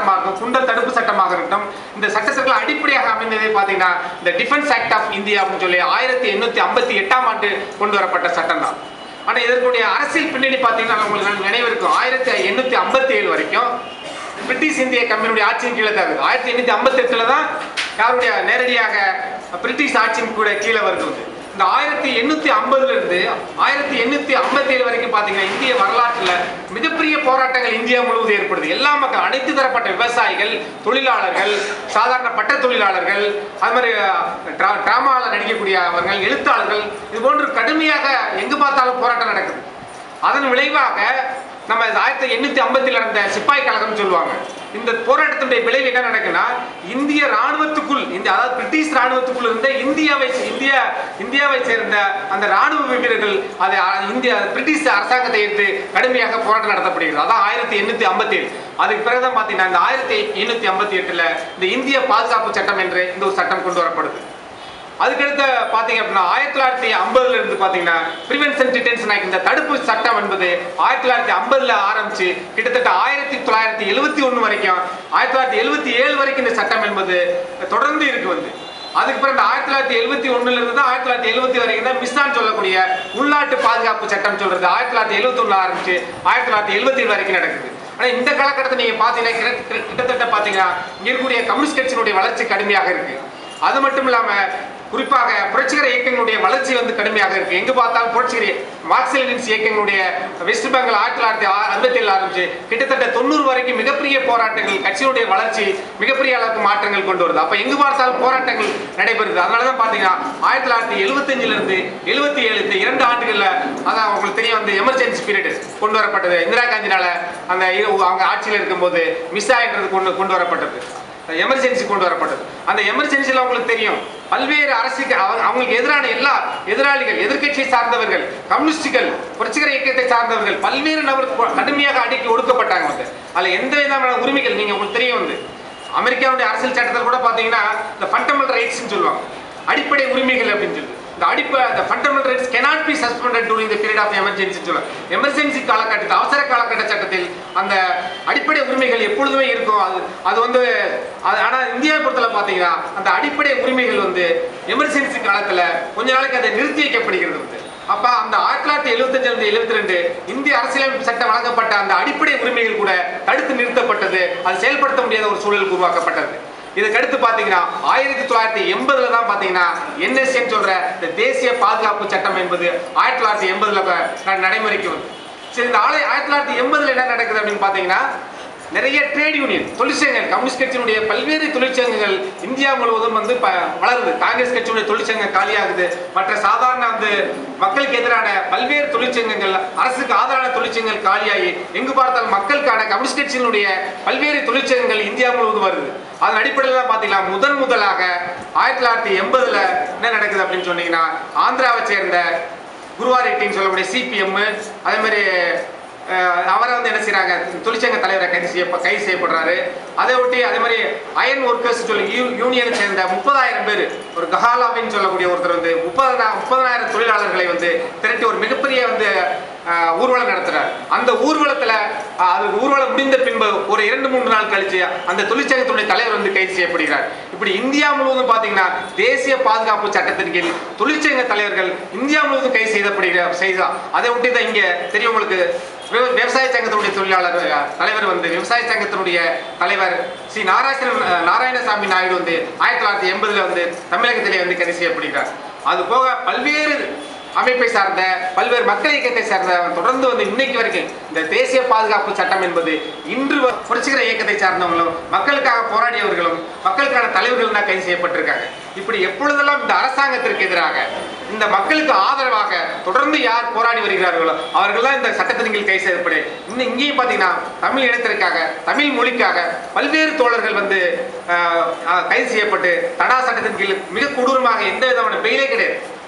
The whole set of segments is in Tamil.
சட்டமாக இருக்கும் குண்டர் தடுப்பு சட்டமாக இருக்கட்டும் இந்த சட்டத்திற்கு அடிப்படையாக அமைந்ததே பார்த்தீங்கன்னா இந்த டிஃபென்ஸ் ஆக்ட் ஆஃப் இந்தியா அப்படின்னு சொல்லி ஆயிரத்தி எண்ணூத்தி ஐம்பத்தி எட்டாம் ஆண்டு கொண்டு வரப்பட்ட சட்டம் தான் ஆனா இதற்குடைய அரசியல் பின்னணி பார்த்தீங்கன்னா உங்களுக்கு நினைவு இருக்கும் ஆயிரத்தி எண்ணூத்தி ஐம்பத்தி ஏழு வரைக்கும் பிரிட்டிஷ் இந்திய கம்பெனியுடைய ஆட்சியின் கீழே தான் இருக்குது ஆயிரத்தி எண்ணூத்தி ஐம்பத்தி எட்டுல தான் யாருடைய நேரடியாக பிரிட்டிஷ் ஆட்சியின் கூட கீழே வருது வந்து. இந்த ஆயிரத்தி எண்ணூத்தி ஐம்பதுல இருந்து ஆயிரத்தி எண்ணூத்தி ஐம்பத்தி ஏழு வரைக்கும் பாத்தீங்கன்னா இந்திய வரலாற்றுல மிகப்பெரிய போராட்டங்கள் இந்தியா முழுவதும் ஏற்படுது எல்லா மக்கள் அனைத்து தரப்பட்ட விவசாயிகள் தொழிலாளர்கள் சாதாரண பட்ட தொழிலாளர்கள் அது மாதிரி டிராமாவில் நடிக்கக்கூடிய அவர்கள் எழுத்தாளர்கள் இது போன்று கடுமையாக எங்கு பார்த்தாலும் போராட்டம் நடக்குது அதன் விளைவாக நம்ம ஆயிரத்தி எண்ணூத்தி ஐம்பத்தில் நடந்த சிப்பாய் கழகம் சொல்லுவாங்க இந்த போராட்டத்தினுடைய விளைவு என்ன நடக்குன்னா இந்திய ராணுவத்துக்குள் இந்த அதாவது பிரிட்டிஷ் ராணுவத்துக்குள் இருந்த இந்தியாவை இந்தியா இந்தியாவை சேர்ந்த அந்த ராணுவ வீரர்கள் அதை அ- இந்திய பிரிட்டிஷ் அரசாங்கத்தை எடுத்து கடுமையாக போராட்டம் நடத்தப்படுகிறது அதான் ஆயிரத்தி எண்ணூத்தி ஐம்பத்தி ஏழு அதுக்கு பிறகுதான் பாத்தீங்கன்னா இந்த ஆயிரத்தி எண்ணூத்தி ஐம்பத்தி எட்டுல இந்த இந்திய பாதுகாப்பு சட்டம் என்று இந்த ஒரு சட்டம் கொண்டு வரப்படுது அதுக்கடுத்து பாத்தீங்க அப்படின்னா ஆயிரத்தி தொள்ளாயிரத்தி ஐம்பதுல இருந்து பாத்தீங்கன்னா பிரிவென்ஷன் டிடென்ஷன் ஆக்ட் இந்த தடுப்பு சட்டம் என்பது ஆயிரத்தி தொள்ளாயிரத்தி ஐம்பதுல ஆரம்பிச்சு கிட்டத்தட்ட ஆயிரத்தி தொள்ளாயிரத்தி எழுபத்தி ஒண்ணு வரைக்கும் ஆயிரத்தி தொள்ளாயிரத்தி எழுபத்தி ஏழு வரைக்கும் இந்த சட்டம் என்பது தொடர்ந்து இருக்கு வந்து அதுக்கு பிறகு ஆயிரத்தி தொள்ளாயிரத்தி எழுபத்தி ஒண்ணுல இருந்து தான் ஆயிரத்தி தொள்ளாயிரத்தி எழுபத்தி வரைக்கும் தான் மிஸ்ஸான் சொல்லக்கூடிய உள்நாட்டு பாதுகாப்பு சட்டம் சொல்றது ஆயிரத்தி தொள்ளாயிரத்தி எழுபத்தி ஒண்ணுல ஆரம்பிச்சு ஆயிரத்தி தொள்ளாயிரத்தி எழுபத்தி ஏழு வரைக்கும் நடக்குது ஆனா இந்த காலகட்டத்தை நீங்க பாத்தீங்கன்னா கிட்ட- கிட்ட- கிட்டத்தட்ட பாத்தீங்கன்னா இங்க இருக்கக்கூடிய கம்யூனிஸ்ட் கட்சியினுடைய வளர்ச்சி கடுமையாக இருக்கு அது மட்டும் இல்லாம குறிப்பாக புரட்சிகர இயக்கங்களுடைய வளர்ச்சி வந்து கடுமையாக இருக்கு எங்க பார்த்தாலும் புரட்சிகர மார்க்சியலின்ஸ் இயக்கங்களுடைய வெஸ்ட் பெங்கால் ஆயிரத்தி தொள்ளாயிரத்தி அறுபத்தி ஏழு ஆரம்பிச்சு கிட்டத்தட்ட தொண்ணூறு வரைக்கும் மிகப்பெரிய போராட்டங்கள் கட்சியினுடைய வளர்ச்சி மிகப்பெரிய அளவுக்கு மாற்றங்கள் கொண்டு வருது அப்ப எங்கு பார்த்தாலும் போராட்டங்கள் நடைபெறுது அதனாலதான் பாத்தீங்கன்னா ஆயிரத்தி தொள்ளாயிரத்தி எழுபத்தஞ்சுல இருந்து எழுபத்தி ஏழு இந்த இரண்டு ஆண்டுகள்ல அதான் உங்களுக்கு தெரியும் அந்த எமர்ஜென்சி பீரியட் கொண்டு வரப்பட்டது இந்திரா காந்தினால அந்த இரு- அவங்க ஆட்சியில் இருக்கும்போது மிஸ் ஆயின்றது கொண்டு கொண்டு வரப்பட்டது எமர்ஜென்சி கொண்டு வரப்பட்டது அந்த எமர்ஜென்சியில் உங்களுக்கு தெரியும் பல்வேறு அரசுக்கு அவங்க- அவங்களுக்கு எதிரான எல்லா எதிராளிகள் எதிர்க்கட்சியை சார்ந்தவர்கள் கம்யூனிஸ்டுகள் புரட்சிகர இயக்கத்தை சார்ந்தவர்கள் பல்வேறு நபர் கொ- கடுமையாக அடக்கி ஒடுக்கப்பட்டாங்க வந்து அதுல எந்த விதமான உரிமைகள் நீங்க உங்களுக்கு தெரியும் வந்து அமெரிக்காவுடைய அரசியல் சட்டத்தில் கூட பாத்தீங்கன்னா இந்த ஃபண்டமெண்டல் ரைட்ஸ்னு சொல்லுவாங்க அடிப்படை உரிமைகள் அப்படின்னு சொல்லி இந்த அடிப்படை the fundamental rights cannot be suspended during the period of emergency சொல்லுவாங்க எமர்ஜென்சி காலகட்டத்தில் அவசர காலகட்ட சட்டத்தில் அந்த அடிப்படை உரிமைகள் எப்பொழுதுமே இருக்கும் அது அது வந்து அது ஆனால் இந்தியாவை பொறுத்தல பார்த்தீங்கன்னா அந்த அடிப்படை உரிமைகள் வந்து எமர்ஜென்சி காலத்தில் கொஞ்ச நாளைக்கு அதை நிறுத்தி வைக்கப்படுகிறது வந்து அப்ப அந்த ஆயிரத்தி தொள்ளாயிரத்தி எழுபத்தஞ்சுல இருந்து எழுபத்தி ரெண்டு இந்திய அரசியலமைப்பு சட்டம் வழங்கப்பட்ட அந்த அடிப்படை உரிமைகள் கூட தடுத்து நிறுத்தப்பட்டது அது செயல்படுத்த முடியாத ஒரு சூழல் உருவாக்கப்பட்டது இதுக்கு அடுத்து பாத்தீங்கன்னா ஆயிரத்தி தொள்ளாயிரத்தி எண்பதுல தான் பாத்தீங்கன்னா என்எஸ்என் சொல்ற இந்த தேசிய பாதுகாப்பு சட்டம் என்பது ஆயிரத்தி தொள்ளாயிரத்தி எண்பதுல நடைமுறைக்கு வருது சரி இந்த ஆலை ஆயிரத்தி தொள்ளாயிரத்தி எண்பதுல என்ன நடக்குது அப்படின்னு பாத்தீங்கன்னா நிறைய ட்ரேட் யூனியன் தொழிற்சங்கங்கள் கம்யூனிஸ்ட் கட்சியினுடைய பல்வேறு தொழிற்சங்கங்கள் இந்தியா முழுவதும் வந்து ப- வளருது காங்கிரஸ் கட்சியினுடைய தொழிற்சங்கம் காலியாகுது மற்ற சாதாரண வந்து மக்களுக்கு எதிரான பல்வேறு தொழிற்சங்கங்கள் அரசுக்கு ஆதரவான தொழிற்சங்கங்கள் காலியாகி எங்கு பார்த்தாலும் மக்களுக்கான கம்யூனிஸ்ட் கட்சியினுடைய பல்வேறு தொழிற்சங்கங்கள் இந்தியா முழுவதும் வருது அதன் அடிப்படையில் தான் பார்த்தீங்கன்னா முதன் முதலாக ஆயிரத்தி தொள்ளாயிரத்தி எண்பதுல என்ன நடக்குது அப்படின்னு சொன்னீங்கன்னா ஆந்திராவை சேர்ந்த குருவாரெட்டின்னு சொல்லக்கூடிய சிபிஎம் அதே மாதிரி அஹ், அவரை வந்து என்ன செய்றாங்க தொழிற்சங்க தலைவரை கைது செய்ய கைது செய்யப்படுறாரு அதை ஒட்டி அதே மாதிரி அயன் ஒர்க்கர்ஸ் சொல்லி யூ- யூனியனை சேர்ந்த முப்பதாயிரம் பேர் ஒரு கஹாலாவின்னு சொல்லக்கூடிய ஒருத்தர் வந்து முப்பதனா முப்பதனாயிரம் தொழிலாளர்களை வந்து திரட்டி ஒரு மிகப்பெரிய வந்து அஹ், ஊர்வலம் நடத்துறார் அந்த ஊர்வலத்துல அஹ், அது ஊர்வலம் முடிந்த பின்பு ஒரு இரண்டு மூன்று நாள் கழிச்சு அந்த தொழிற்சங்கத்துடைய தலைவர் வந்து கைது செய்யப்படுகிறார் இப்படி இந்தியா முழுவதும் பாத்தீங்கன்னா தேசிய பாதுகாப்பு சட்டத்தின் கீழ் தொழிற்சங்க தலைவர்கள் இந்தியா முழுவதும் கைது செய்யப்படுகிற செய்தா அதை ஒட்டி தான் இங்க தெரியும் உங்களுக்கு விவ- விவசாய சங்கத்தினுடைய தொழிலாளர் அஹ், தலைவர் வந்து விவசாய சங்கத்தினுடைய தலைவர் ஸ்ரீ நாராயணன் அஹ், நாராயணசாமி நாயுடு வந்து ஆயிரத்தி தொள்ளாயிரத்தி எண்பதுல வந்து தமிழகத்திலே வந்து கைது செய்யப்படுகிறார் அது போக பல்வேறு அமைப்பை சார்ந்த பல்வேறு மக்கள் இயக்கத்தை சார்ந்த தொடர்ந்து வந்து இன்னைக்கு வரைக்கும் இந்த தேசிய பாதுகாப்பு சட்டம் என்பது இன்று வ- புரட்சிகர இயக்கத்தை சார்ந்தவங்களும் மக்களுக்காக போராடியவர்களும் மக்களுக்கான தலைவர்களும் தான் கைது செய்யப்பட்டிருக்காங்க இப்படி எப்பொழுதெல்லாம் இந்த அரசாங்கத்திற்கு எதிராக இந்த மக்களுக்கு ஆதரவாக தொடர்ந்து யார் போராடி வருகிறார்களோ அவர்கள் தான் இந்த சட்டத்தின் கீழ் கைது செய்யப்படு இன்னும் இங்கேயும் பார்த்தீங்கன்னா தமிழ் இனத்திற்காக தமிழ் மொழிக்காக பல்வேறு தோழர்கள் வந்து ஆஹ், ஆஹ், கைது செய்யப்பட்டு தடா சட்டத்தின் கீழ் மிக கொடூரமாக எந்த விதமான பெயிலே கிடையாது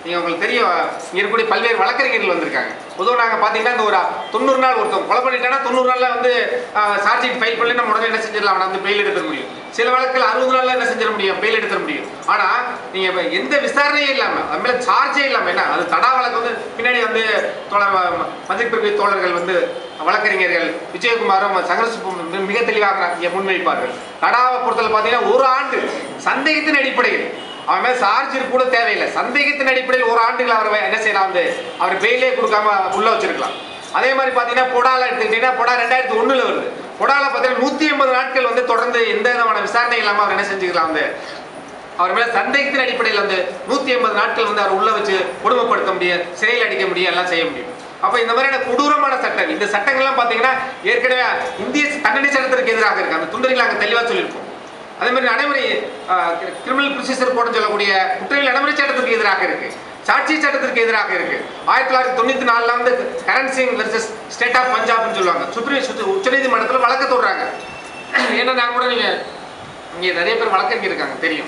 நீங்கள் உங்களுக்கு தெரியும் இங்கே இருக்கக்கூடிய பல்வேறு வழக்கறிஞர்கள் வந்திருக்காங்க பொதுவாக நாங்கள் பார்த்தீங்கன்னா இந்த ஒரு தொண்ணூறு நாள் ஒருத்தவங்க கொலை பண்ணிட்டானா தொண்ணூறு நாளில் வந்து சார்ஜ் ஷீட் ஃபைல் பண்ணி நம்ம உடனே என்ன செஞ்சிடலாம் அவனை வந்து பெயில் எடுத்துட முடியும் சில வழக்கில் அறுபது நாளில் என்ன செஞ்சிட முடியும் பெயில் எடுத்துட முடியும் ஆனால் நீங்கள் இப்போ எந்த விசாரணையும் இல்லாமல் அது மேலே சார்ஜே இல்லாமல் என்ன அது தடா வழக்கு வந்து பின்னாடி வந்து தோழர் மதிப்பிற்கு தோழர்கள் வந்து வழக்கறிஞர்கள் விஜயகுமாரும் சங்கரசுப்பும் மிக தெளிவாக இங்கே முன்வைப்பார்கள் தடாவை பொறுத்தவரை பார்த்தீங்கன்னா ஒரு ஆண்டு சந்தேகத்தின் அடிப்படையில் அவன் மேல சார்ஜர் கூட தேவையில்லை சந்தேகத்தின் அடிப்படையில் ஒரு ஆண்டுகள் அவர் என்ன செய்யலாம் வந்து அவர் பெயிலே கொடுக்காம உள்ள வச்சிருக்கலாம் அதே மாதிரி பார்த்தீங்கன்னா பொடால எடுத்துக்கிட்டீங்கன்னா பொடா ரெண்டாயிரத்தி ஒண்ணுல வருது பொடால பார்த்தீங்கன்னா நூற்றி எண்பது நாட்கள் வந்து தொடர்ந்து எந்த விதமான விசாரணை இல்லாமல் அவர் என்ன செஞ்சுக்கலாம் வந்து அவர் மேல சந்தேகத்தின் அடிப்படையில் வந்து நூற்றி எண்பது நாட்கள் வந்து அவர் உள்ள வச்சு கொடுமைப்படுத்த முடியும் சிறையில் அடிக்க முடியும் எல்லாம் செய்ய முடியும் அப்ப இந்த மாதிரியான கொடூரமான சட்டம் இந்த சட்டங்கள்லாம் பார்த்தீங்கன்னா ஏற்கனவே இந்திய தண்டனை சட்டத்திற்கு எதிராக இருக்கு அந்த துண்டறியில் நாங்கள் தெளிவாக சொல்லியிருக்கோம் அதே மாதிரி நடைமுறை கிரிமினல் ப்ரொசீஜர் கோட்னு சொல்லக்கூடிய குற்றவியல் நடைமுறை சட்டத்திற்கு எதிராக இருக்கு சாட்சி சட்டத்திற்கு எதிராக இருக்கு ஆயிரத்தி தொள்ளாயிரத்தி தொண்ணூத்தி நாலுல வந்து Karan Singh versus state of பஞ்சாப்னு சொல்லுவாங்க சுப்ரீம் உச்சநீதிமன்றத்தில் வழக்கு தொடுறாங்க ஏன்னா நான் கூட நீங்க இங்கே நிறைய பேர் வழக்கறிஞர் இருக்காங்க தெரியும்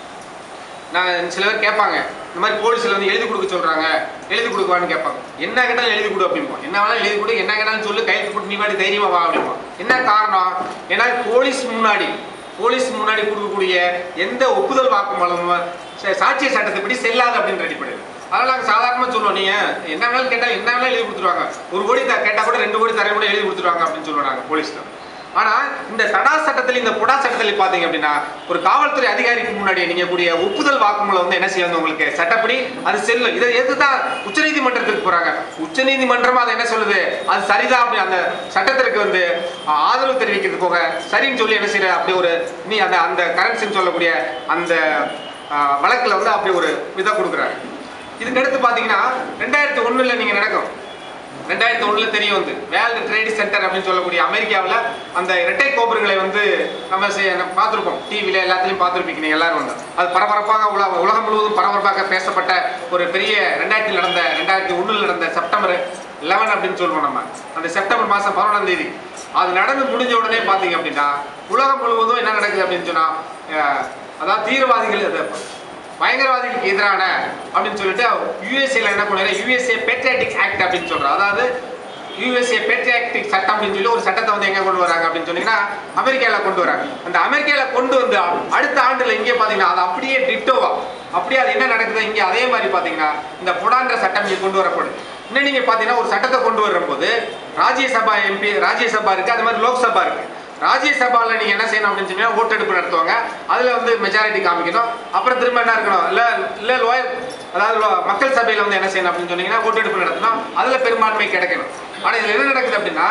நான் சில பேர் கேட்பாங்க இந்த மாதிரி போலீஸில் வந்து எழுதி கொடுக்க சொல்றாங்க எழுதி கொடுக்குவான்னு கேட்பாங்க என்ன கேட்டாலும் எழுதி கொடு அப்படிம்போம் என்ன வேணாலும் எழுதி கொடு என்ன கேட்டாலும் சொல்லு கையெழுத்து போட்டு நீ வாடி தைரியமா வா அப்படிம்போம் என்ன காரணம் ஏன்னா போலீஸ் முன்னாடி போலீஸ் முன்னாடி கொடுக்கக்கூடிய எந்த ஒப்புதல் வாக்குமூலமும் ச- சாட்சிய சட்டத்தைப்படி செல்லாது அப்படின்ற அடிப்படையில் அதனால நாங்கள் சாதாரணமாக சொல்லுவோம் நீங்க என்ன வேணாலும் கேட்டால் என்ன வேணாலும் எழுதி கொடுத்துருவாங்க ஒரு கோடி த கேட்டால் கூட ரெண்டு கோடி தரேன் கூட எழுதி கொடுத்துருவாங்க அப்படின்னு சொல்லுவோம் நாங்கள் போலீஸ்ல ஆனா இந்த தடா சட்டத்தில் இந்த புடா சட்டத்தில் பாத்தீங்க அப்படின்னா ஒரு காவல்துறை அதிகாரிக்கு முன்னாடி நீங்க கூடிய ஒப்புதல் வாக்குமூலம் வந்து என்ன செய்யும் உங்களுக்கு சட்டப்படி அது செல்லும் இதை எதுதான் உச்சநீதிமன்றத்துக்கு போறாங்க உச்சநீதிமன்றம் அதை என்ன சொல்லுது அது சரிதான் அப்படி அந்த சட்டத்திற்கு வந்து ஆ- ஆதரவு தெரிவிக்கிறது போக சரின்னு சொல்லி என்ன செய்யற அப்படி ஒரு நீ அந்த அந்த கரன்சின்னு சொல்லக்கூடிய அந்த ஆ, வழக்குல வந்து அப்படி ஒரு இதை கொடுக்குறாங்க இதுக்கு அடுத்து பாத்தீங்கன்னா ரெண்டாயிரத்தி ஒண்ணுல நீங்க நடக்கும் ரெண்டாயிரத்தி ஒண்ணுல தெரிய வந்து வேர்ல்டு ட்ரேட் சென்டர் அப்படின்னு சொல்லக்கூடிய அமெரிக்காவில் அந்த இரட்டை கோபுரங்களை வந்து நம்ம செ- நம்ம பார்த்துருப்போம் டிவியில் எல்லாத்துலையும் பார்த்துருப்பீங்க நீங்கள் எல்லாரும் வந்து அது பரபரப்பாக உலக உலகம் முழுவதும் பரபரப்பாக பேசப்பட்ட ஒரு பெரிய ரெண்டாயிரத்தி நடந்த ரெண்டாயிரத்தி ஒண்ணுல நடந்த செப்டம்பர் லெவன் அப்படின்னு சொல்லுவோம் நம்ம அந்த செப்டம்பர் மாதம் பதினொன்றாம் தேதி அது நடந்து முடிஞ்ச உடனே பார்த்தீங்க அப்படின்னா உலகம் முழுவதும் என்ன நடக்குது அப்படின்னு சொன்னா அஹ், அதாவது தீவிரவாதிகள் அது பயங்கரவாதிகளுக்கு எதிரான அப்படின்னு சொல்லிட்டு யூஎஸ்ஏல என்ன பண்ணுறாங்க யூஎஸ்ஏ பேட்ரியாட்டிக் ஆக்ட் அப்படின்னு சொல்றோம் அதாவது யூஎஸ்ஏ பேட்ரியாட்டிக் சட்டம் அப்படின்னு சொல்லி ஒரு சட்டத்தை வந்து எங்க கொண்டு வராங்க அப்படின்னு சொன்னீங்கன்னா அமெரிக்கால கொண்டு வராங்க அந்த அமெரிக்கால கொண்டு வந்து அடுத்த ஆண்டுல இங்கே பாத்தீங்கன்னா அது அப்படியே டிட்டோவா அப்படியே அது என்ன நடக்குது இங்க அதே மாதிரி பாத்தீங்கன்னா இந்த புடான்ற சட்டம் இங்க கொண்டு வரப்படுது இன்னும் நீங்க பாத்தீங்கன்னா ஒரு சட்டத்தை கொண்டு வரும்போது ராஜ்யசபா எம்பி ராஜ்யசபா இருக்கு அது மாதிரி லோக்சபா இருக்கு ராஜ்யசபால நீங்க என்ன செய்யணும் அப்படின்னு சொன்னா ஓட்டெடுப்பு நடத்துவாங்க அதுல வந்து மெஜாரிட்டி காமிக்கணும் அப்புறம் திரும்ப என்ன இருக்கணும் இல்ல இல்ல லோயர் அதாவது லோ- மக்கள் சபையில வந்து என்ன செய்யணும் அப்படின்னு சொன்னீங்கன்னா ஓட்டெடுப்பு நடத்தணும் அதுல பெரும்பான்மை கிடைக்கணும் ஆனா இதுல என்ன நடக்குது அப்படின்னா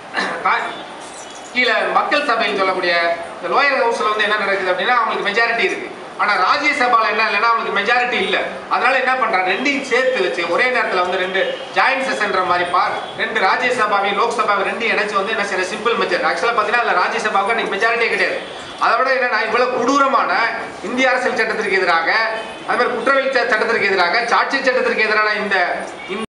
கா- கீழே மக்கள் சபைன்னு சொல்லக்கூடிய இந்த லோயர் ஹவுஸ்ல வந்து என்ன நடக்குது அப்படின்னா அவங்களுக்கு மெஜாரிட்டி இருக்கு ஆனா ராஜ்யசபால என்ன இல்லைன்னா அவங்களுக்கு மெஜாரிட்டி இல்ல அதனால என்ன பண்றாங்க ரெண்டையும் சேர்த்து வச்சு ஒரே நேரத்துல வந்து ரெண்டு ஜாயிண்ட் செஷன்ற மாதிரி பா ரெண்டு ராஜ்யசபாவையும் லோக்சபாவை ரெண்டையும் இணைச்சு வந்து என்ன செய்யற சிம்பிள் மெஜாரிட்டி ஆக்சுவலா பாத்தீங்கன்னா அதுல ராஜ்யசபாவுக்கு அன்னைக்கு மெஜாரிட்டியே கிடையாது அதை விட என்னன்னா இவ்வளவு கொடூரமான இந்திய அரசியல் சட்டத்திற்கு எதிராக அது மாதிரி குற்றவியல் ச- சட்டத்திற்கு எதிராக சாட்சி சட்டத்திற்கு எதிரான இந்த இந்த